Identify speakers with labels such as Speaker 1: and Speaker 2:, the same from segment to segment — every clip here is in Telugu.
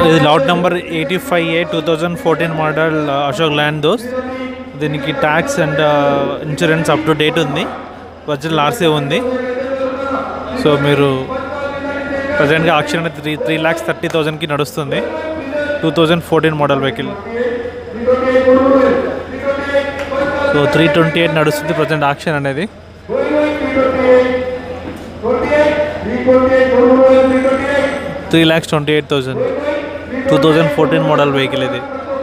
Speaker 1: ఇది lot number eighty five A two thousand fourteen model Ashok Leyland Dost దీనికి tax and insurance up to date ఉంది ఒరిజినల్ ఆర్సీ ఉంది సో మీరు ప్రజెంట్గా ఆక్షన్ అనేది త్రీ త్రీ ల్యాక్స్ థర్టీ థౌజండ్కి నడుస్తుంది two thousand fourteen model vehicle so three twenty eight నడుస్తుంది ప్రజెంట్ ఆక్షన్ అనేది three lakhs twenty eight thousand two thousand fourteen model vehicle ఇది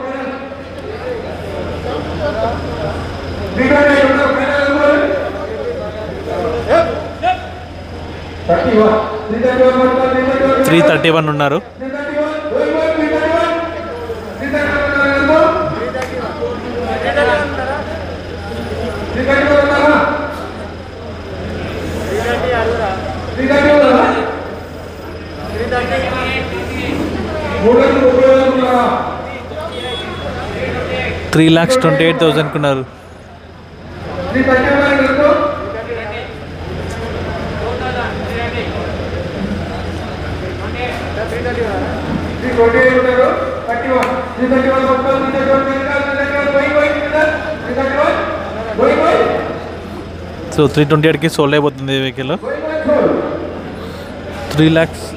Speaker 1: త్రీ థర్టీ వన్ ఉన్నారు త్రీ ల్యాక్స్ ట్వంటీ ఎయిట్ థౌజండ్కి ఉన్నారు సో త్రీ ట్వంటీ ఎయిట్కి సోల్డ్ అయిపోతుంది ఈ vehicle three lakhs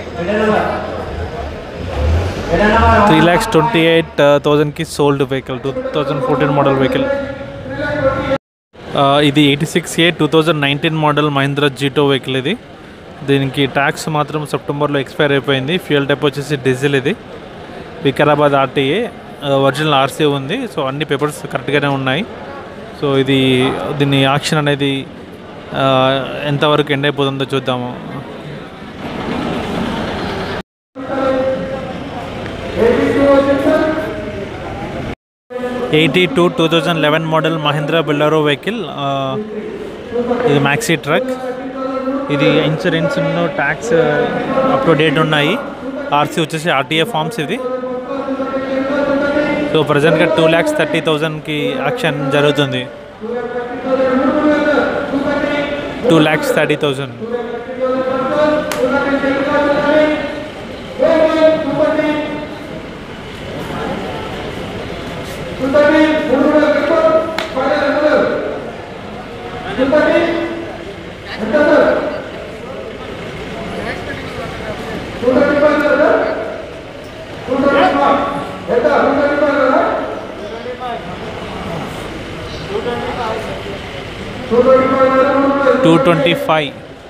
Speaker 1: three lakhs twenty eight థౌజండ్కి sold vehicle two thousand fourteen model vehicle ఇది eighty six A two thousand nineteen model Mahindra Jeeto vehicle ఇది దీనికి ట్యాక్స్ మాత్రం సెప్టెంబర్లో ఎక్స్పైర్ అయిపోయింది ఫ్యూయల్ టైప్ వచ్చేసి డీజిల్ ఇది వికారాబాద్ ఆర్టీఏ ఒరిజినల్ ఆర్సీ ఉంది సో అన్ని పేపర్స్ కరెక్ట్గానే ఉన్నాయి సో ఇది దీన్ని యాక్షన్ అనేది ఆ, ఎంతవరకు ఎండ్ అయిపోతుందో చూద్దాము eighty two two thousand eleven model Mahindra Bolero vehicle ఇది మ్యాక్సీ ట్రక్ ఇది insurance tax up to date ఉన్నాయి ఆర్సీ వచ్చేసి ఆర్టీఏ ఫార్మ్స్ ఇది సో ప్రజెంట్గా టూ ల్యాక్స్ థర్టీ థౌజండ్కి యాక్షన్ జరుగుతుంది two lakhs thirty thousand two twenty five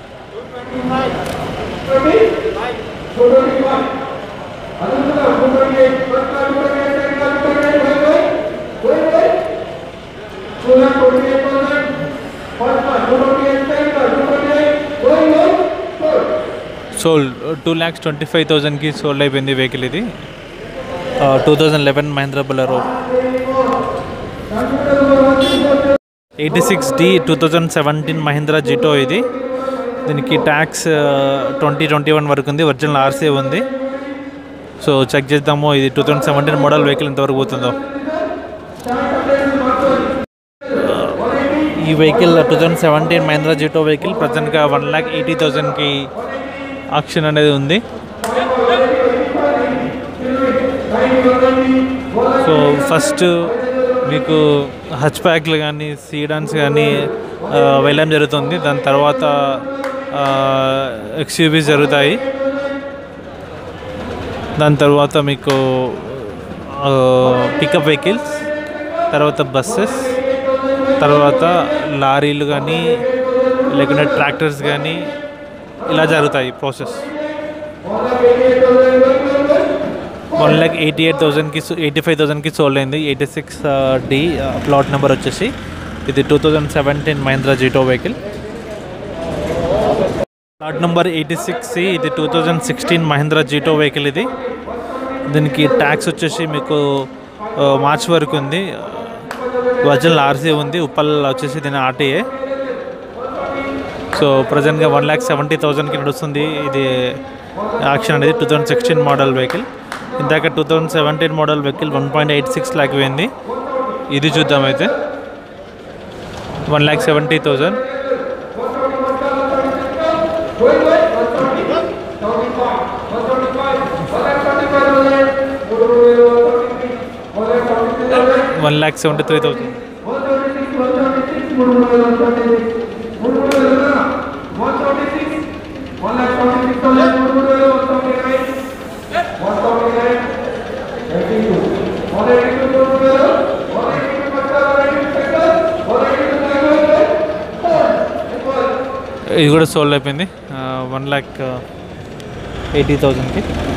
Speaker 1: sold two lakhs twenty five థౌజండ్కి సోల్డ్ అయిపోయింది వెహికల్ ఇది two thousand eleven Mahindra Bolero eighty six D two thousand seventeen Mahindra Jeeto ఇది దీనికి ట్యాక్స్ ట్వంటీ ట్వంటీ వన్ వరకు ఉంది ఒరిజినల్ ఆర్సీ ఉంది సో చెక్ చేద్దాము ఇది two thousand seventeen model vehicle ఎంతవరకు పోతుందో ఈ vehicle two thousand seventeen Mahindra Jeeto vehicle ప్రజెంట్గా వన్ ల్యాక్ ఎయిటీ థౌజండ్కి ఆక్షన్ అనేది ఉంది సో ఫస్ట్ మీకు హచ్ ప్యాక్లు కానీ సీడాన్స్ కానీ ఆ, వేయడం జరుగుతుంది దాని తర్వాత ఎక్స్యూవీస్ జరుగుతాయి దాని తర్వాత మీకు పికప్ వెహికల్స్ తర్వాత బస్సెస్ తర్వాత లారీలు కానీ లేకుంటే ట్రాక్టర్స్ కానీ ఇలా జరుగుతాయి process one lakh eighty eight థౌజండ్కి ఎయిటీ ఫైవ్ థౌజండ్కి సోల్డ్ అయింది eighty six D plot number వచ్చేసి ఇది two thousand seventeen Mahindra Jeeto vehicle plot number eighty six ఇది two thousand sixteen Mahindra Jeeto vehicle ఇది దీనికి ట్యాక్స్ వచ్చేసి మీకు ఆ, మార్చ్ వరకు ఉంది ఒరిజినల్ ఆర్సీ ఉంది ఉప్పల్ వచ్చేసి దీని ఆర్టీఏ సో ప్రజెంట్గా వన్ ల్యాక్ సెవెంటీ థౌజండ్కి నడుస్తుంది ఇది యాక్షన్ అనేది two thousand sixteen model vehicle ఇందాక two thousand seventeen model vehicle one point eight six lakh పోయింది ఇది చూద్దాం అయితే one lakh seventy thousand one lakh seventy three thousand ఇది కూడా సోల్డ్ అయిపోయింది వన్ ల్యాక్ ఎయిటీ థౌజండ్కి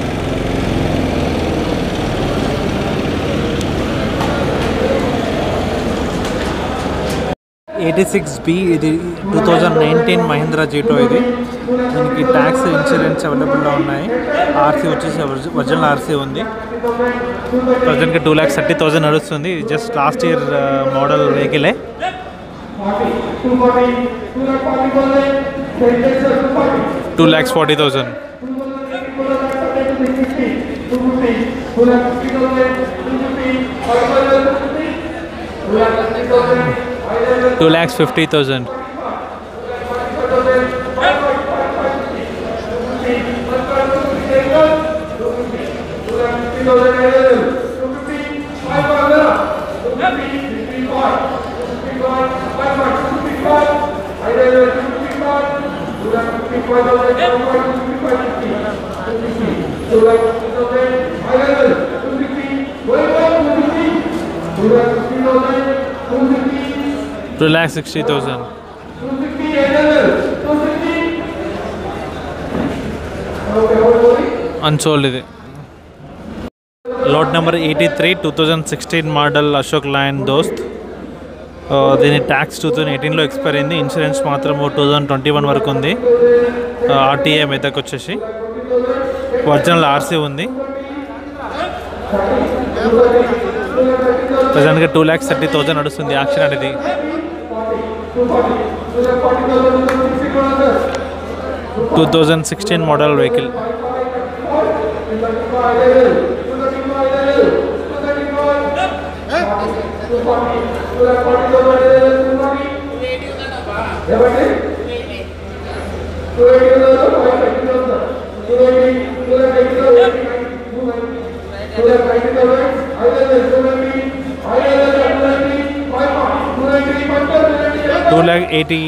Speaker 1: ఎయిటీ సిక్స్ బి ఇది two thousand nineteen Mahindra Jeeto ఇది దీనికి ట్యాక్స్ ఇన్సూరెన్స్ అవైలబుల్లో ఉన్నాయి ఆర్సీ వచ్చేసి ఒరిజినల్ ఆర్సీ ఉంది ప్రజెంట్కి టూ ల్యాక్స్ థర్టీ థౌజండ్ నడుస్తుంది జస్ట్ లాస్ట్ ఇయర్ మోడల్ వెహికలే two lakhs forty thousand two lakhs fifty thousand two lakhs sixty thousand unsold ఇది lot number eighty three two thousand sixteen model Ashok Leyland Dost ఆ, దీని ట్యాక్స్ టూ థౌజండ్ ఎయిటీన్లో ఎక్స్పైర్ అయింది ఇన్సూరెన్స్ మాత్రం టూ థౌజండ్ ట్వంటీ వన్ వరకు ఉంది ఆర్టీఏ మెదక్ వచ్చేసి ఒరిజినల్ ఆర్సీ ఉంది ప్రజెంట్గా టూ ల్యాక్స్ థర్టీ థౌజండ్ నడుస్తుంది యాక్షన్ అనేది two thousand sixteen model vehicle two lakh eighty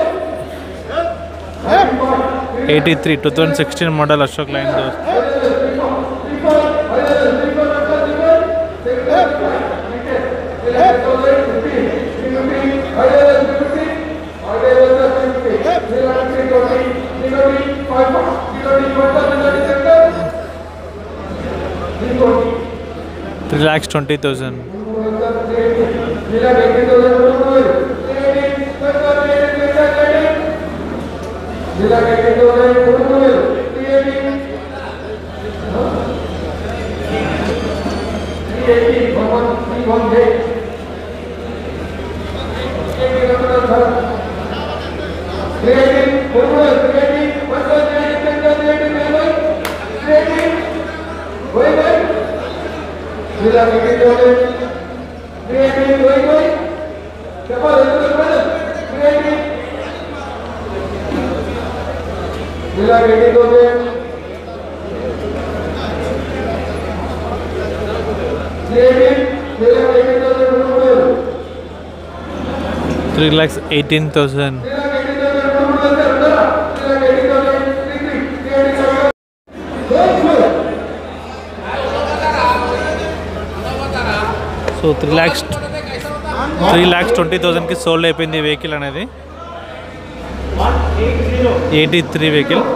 Speaker 1: eighty three two thousand sixteen model Ashok Leyland Dost three lakhs twenty thousand three lakhs eighteen thousand so three lakhs three lakhs twenty థౌజండ్కి సోల్డ్ అయిపోయింది ఈ వెహికల్ అనేది ఎయిటీ త్రీ వెహికల్